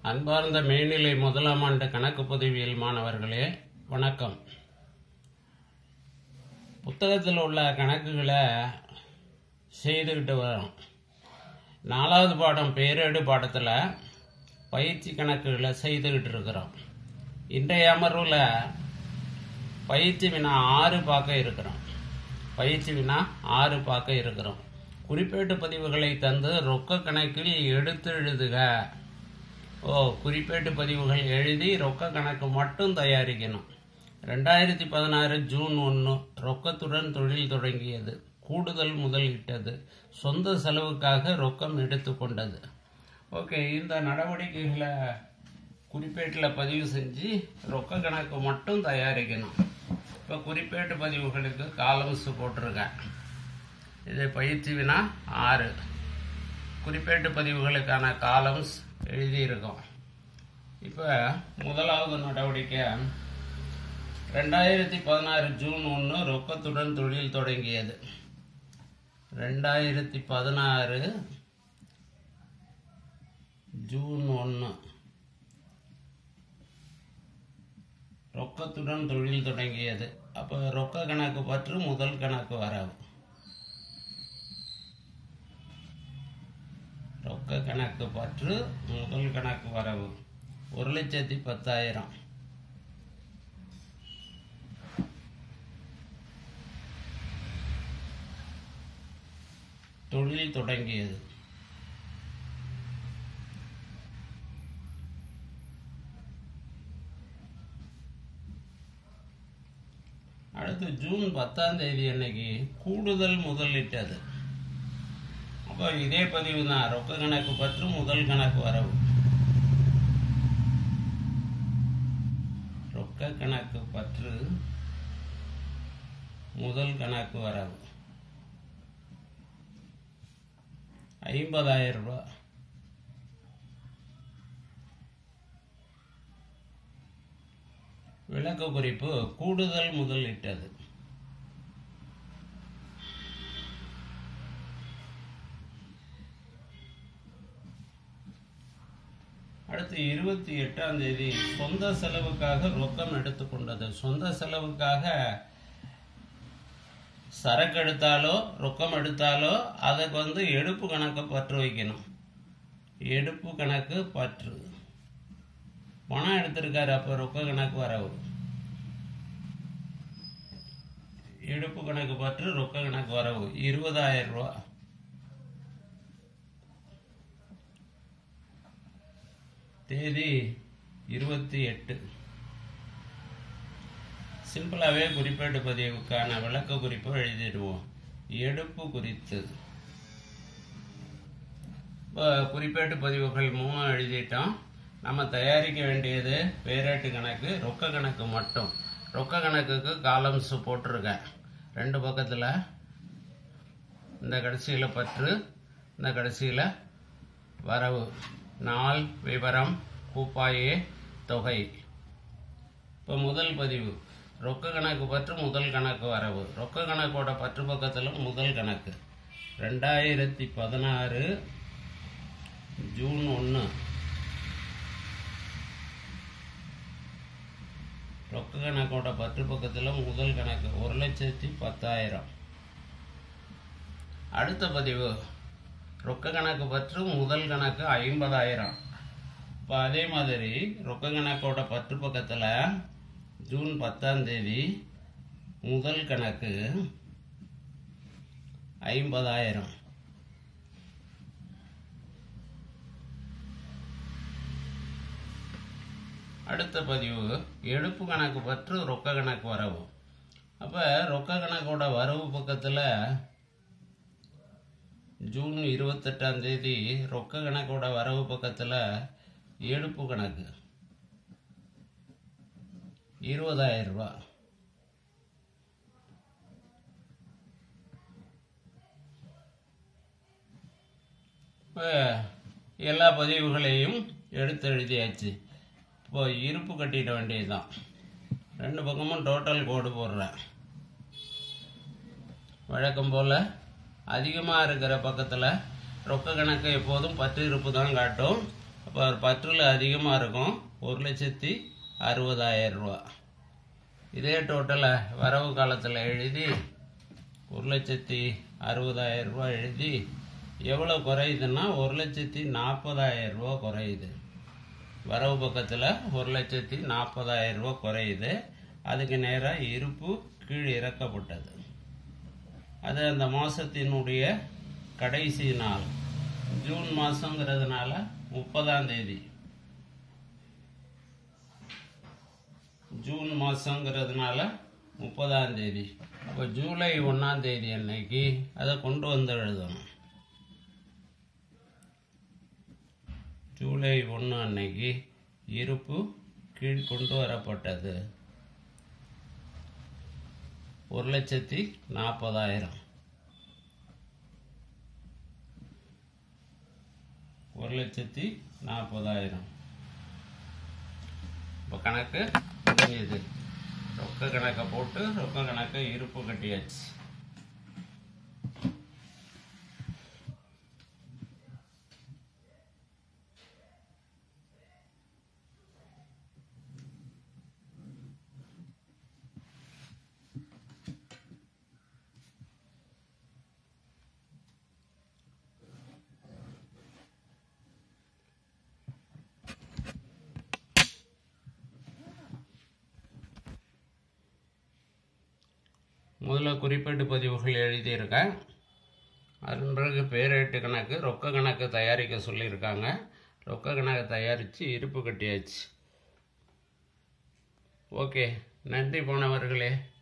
அன்பார்ந்த மேல்நிலை முதலாம் ஆண்டு கணக்கு பதிவியல் மாணவர்களே வணக்கம் புத்தகத்தில் உள்ள கணக்குகளை செய்துக்கிட்டு வரோம் நாலாவது பாடம் பேரேடு பாடத்தில் பயிற்சி கணக்குகளை செய்துக்கிட்டு இருக்கிறோம் இன்றைய அமர்வில் பயிற்சி வினா ஆறு பார்க்க இருக்கிறோம் பயிற்சி வினா ஆறு பார்க்க இருக்கிறோம் குறிப்பேட்டு பதிவுகளை தந்து ரொக்க கணக்கில் எடுத்து எழுதுக ஓ குறிப்பேட்டு பதிவுகள் எழுதி ரொக்க கணக்கு மட்டும் தயாரிக்கணும் ரெண்டாயிரத்தி பதினாறு ஜூன் ஒன்று ரொக்கத்துடன் தொழில் தொடங்கியது கூடுதல் முதலிட்டது சொந்த செலவுக்காக ரொக்கம் எடுத்துக்கொண்டது ஓகே இந்த நடவடிக்கைகளை குறிப்பேட்டில் பதிவு செஞ்சு ரொக்க கணக்கு மட்டும் தயாரிக்கணும் இப்போ குறிப்பேட்டு பதிவுகளுக்கு காலம்ஸ் போட்டிருக்கேன் இது பயிற்சி வினா ஆறு குறிப்பேட்டு பதிவுகளுக்கான காலம்ஸ் எழுதியிருக்கோம் இப்போ முதலாவது நடவடிக்கை ரெண்டாயிரத்தி பதினாறு ஜூன் ஒன்று ரொக்கத்துடன் தொழில் தொடங்கியது ரெண்டாயிரத்தி பதினாறு ஜூன் ஒன்று ரொக்கத்துடன் தொழில் தொடங்கியது அப்போ ரொக்க கணக்கு பற்று முதல் கணக்கு வரவு ரொக்க கணக்கு பற்று முதல் கணக்கு வரவு ஒரு லட்சத்தி பத்தாயிரம் தொழில் தொடங்கியது அடுத்து ஜூன் பத்தாம் தேதி அன்னைக்கு கூடுதல் முதலிட்டது அப்போ இதே பதிவு தான் ரொக்க கணக்கு பற்று முதல் கணக்கு வரவு ரொக்க கணக்கு பற்று முதல் கணக்கு வரவு ஐம்பதாயிரம் ரூபாய் விளக்க குறிப்பு கூடுதல் முதலிட்டது அடுத்து இருபத்தி எட்டாம் தேதி சொந்த செலவுக்காக ரொக்கம் எடுத்துக்கொண்டது சொந்த செலவுக்காக சரக்கு எடுத்தாலோ ரொக்கம் எடுத்தாலோ அதுக்கு வந்து எடுப்பு கணக்கு பற்று வைக்கணும் எடுப்பு கணக்கு பற்று பணம் எடுத்திருக்காரு அப்போ ரொக்க கணக்கு வரவு எடுப்பு கணக்கு பற்று ரொக்க கணக்கு வரவு இருபதாயிரம் ரூபா தேதி இருபத்தி எட்டு சிம்பிளாகவே குறிப்பேட்டு பதிவுக்கான விளக்க குறிப்பு எழுதிடுவோம் எடுப்பு குறித்து இப்போ குறிப்பேட்டு பதிவுகள் மூணு எழுதிட்டோம் நம்ம தயாரிக்க வேண்டியது பேரேட்டு கணக்கு ரொக்க கணக்கு மட்டும் ரொக்க கணக்குக்கு காலம்ஸ் போட்டிருக்கேன் ரெண்டு பக்கத்தில் இந்த கடைசியில் பற்று இந்த கடைசியில் வரவு நாள் விவரம் கூப்பாயே தொகை இப்போ முதல் பதிவு ரொக்க கணக்கு பற்று முதல் கணக்கு வரவு ரொக்க கணக்கோட பற்று பக்கத்தில் முதல் கணக்கு ரெண்டாயிரத்தி பதினாறு ஜூன் ஒன்று ரொக்க கணக்கோட பற்று பக்கத்தில் முதல் கணக்கு ஒரு லட்சத்தி பத்தாயிரம் அடுத்த பதிவு ரொக்க கணக்கு பற்று முதல் கணக்கு ஐம்பதாயிரம் இப்போ அதே மாதிரி ரொக்க கணக்கோட பற்று பக்கத்தில் ஜூன் பத்தாம் தேதி முதல் கணக்கு ஐம்பதாயிரம் அடுத்த பதிவு எடுப்பு கணக்கு பற்று ரொக்க கணக்கு வரவு அப்போ ரொக்க கணக்கோட வரவு பக்கத்தில் ஜூன் இருபத்தெட்டாம் தேதி ரொக்க கணக்கோட வரவு பக்கத்தில் எடுப்பு கணக்கு இருபதாயிரம் ரூபாய் இப்போ எல்லா பதிவுகளையும் எடுத்து எழுதியாச்சு இப்போ இருப்பு கட்டிட வேண்டியதுதான் ரெண்டு பக்கமும் டோட்டல் கோடு போடுறேன் வழக்கம் போல் அதிகமாக இருக்கிற பக்கத்தில் ரொக்க கணக்கு எப்போதும் பத்து இருப்பு தான் காட்டும் ப- பற்றுல அதிகமாக இருக்கும் ஒரு லட்சத்தி அறுபதாயிரம் ரூபா இதே டோட்டலை வரவு காலத்தில் எழுதி ஒரு லட்சத்தி அறுபதாயிரம் ரூபா எழுதி எவ்வளோ குறையுதுன்னா ஒரு லட்சத்தி நாற்பதாயிரம் ரூபா குறையுது வரவு பக்கத்தில் ஒரு லட்சத்தி நாற்பதாயிரம் ரூபா குறையுது அதுக்கு நேராக இருப்பு கீழ் இறக்கப்பட்டது அது அந்த மாதத்தினுடைய கடைசி நாள் ஜூன் மாதங்கிறதுனால முப்பதாம் தேதி ஜூன் மாதங்கிறதுனால முப்பதாம் தேதி அப்போ ஜூலை ஒன்றாம் தேதி அன்னைக்கு அதை கொண்டு வந்து எழுதணும் ஜூலை ஒன்று அன்னைக்கு இருப்பு கீழ் கொண்டு வரப்பட்டது ஒரு லட்சத்தி நாற்பதாயிரம் ஒரு லட்சத்தி நாற்பதாயிரம் இப்போ கணக்கு முடிஞ்சது ரொக்க கணக்கை போட்டு ரொக்க கணக்கை இருப்பு கட்டியாச்சு முதல்ல குறிப்பேட்டு பதிவுகள் எழுதியிருக்கேன் அதன் பிறகு பேரேட்டு கணக்கு ரொக்க கணக்கு தயாரிக்க சொல்லியிருக்காங்க ரொக்க கணக்கு தயாரித்து இருப்பு கட்டியாச்சு ஓகே நன்றி போனவர்களே